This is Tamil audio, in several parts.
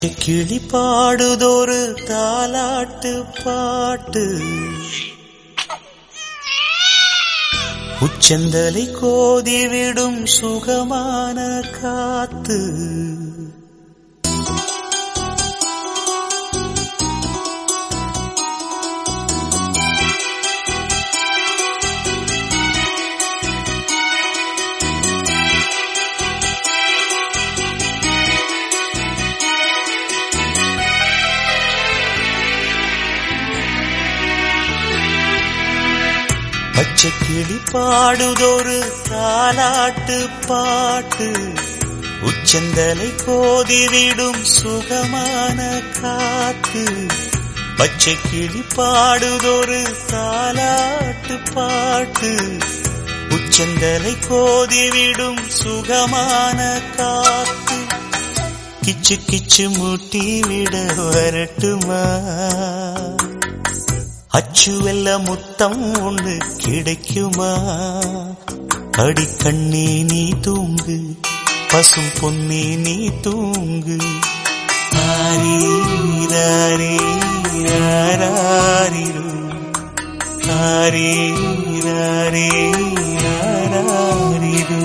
கிளி பாடுதொரு தாலாட்டு பாட்டு உச்சந்தலை கோதிவிடும் சுகமான காத்து பச்சை கிளி பாடுதொரு தாலாட்டு பாட்டு உச்சந்தலை கோதிவிடும் சுகமான காத்து பச்சை கிளி பாடுதொரு தாலாட்டு பாட்டு உச்சந்தலை கோதிவிடும் சுகமான காத்து கிச்சு கிச்சு மூட்டி விட வரட்டுமா அச்சு வெல்ல முத்தம் ஒன்று கிடைக்குமா அடி கண்ணே நீ தூங்கு பசும் பொன்னே நீ தூங்கு ஆரீராரே ஆராரிரு ஆரீராரே ஆராரிரு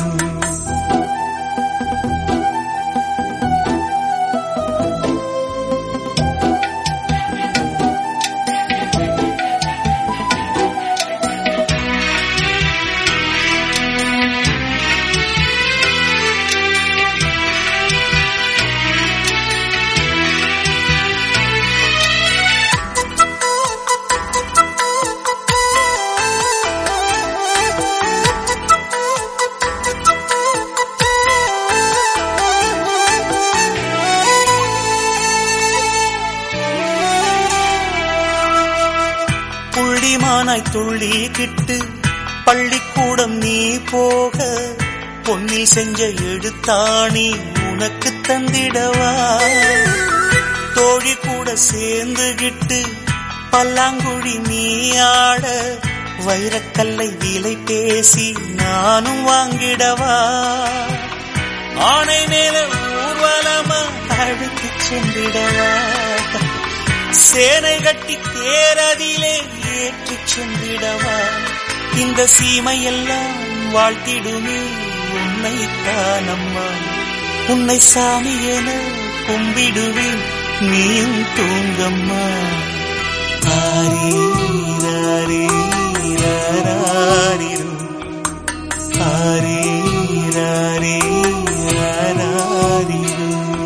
புள்ளிமானாய் துள்ளிக்கிட்டு பள்ளிக்கூடம் நீ போக பொன்னில் செஞ்ச எழுத்தாணி உனக்கு தந்திடவா தோழி கூட சேர்ந்துகிட்டு பல்லாங்குழி நீ ஆட வைரக்கல்லை விலை பேசி நானும் வாங்கிடவா ஆனை மேல ஊர்வலமா அழுத்து சென்றிடவா சேனை கட்டி தேரதிலே ஏற்றி சென்றிடவா இந்த சீமையெல்லாம் வாழ்த்திடுமே உன்னை தானம்மா உன்னை சாமி என கும்பிடுவேன் நீயும் தூங்கம்மா ஆரீராரே ஆராரிரு ஆரீராரே ஆராரிரு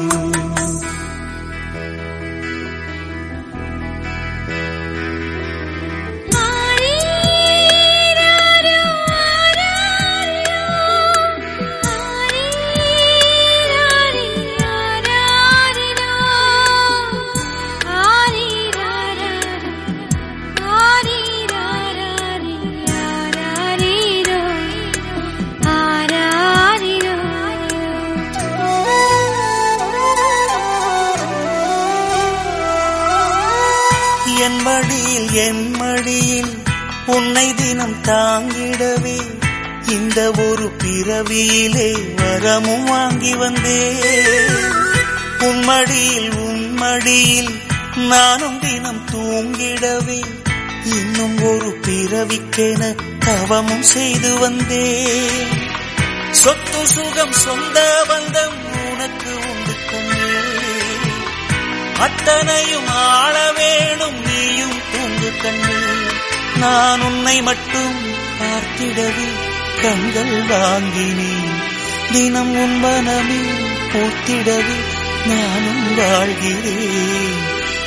என் மடியில் என் மடியில் உன்னை தினம் தாங்கிடவே இந்த ஒரு பிறவியிலே வரமும் வாங்கி வந்தே உன் மடியில் உன் மடியில் நானும் தினம் தூங்கிடவே இன்னும் ஒரு பிறவிக்கென தவமும் செய்து வந்தே சொத்து சுகம் சொந்த பந்தம் உனக்கு உண்டு கண்ணே அத்தனையும் ஆள வேணும் நீயும் தூங்கு கண்ணு நான் உன்னை மட்டும் பார்த்திடவே கண்கள் வாங்கினேன் தினம் உன் மனமில் பூத்திடவே நானும் வாழ்கிறேன்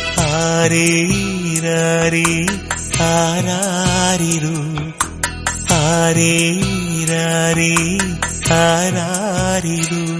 ஆரேராரே ஆராரிரு ஆரேராரே ஆராரிரு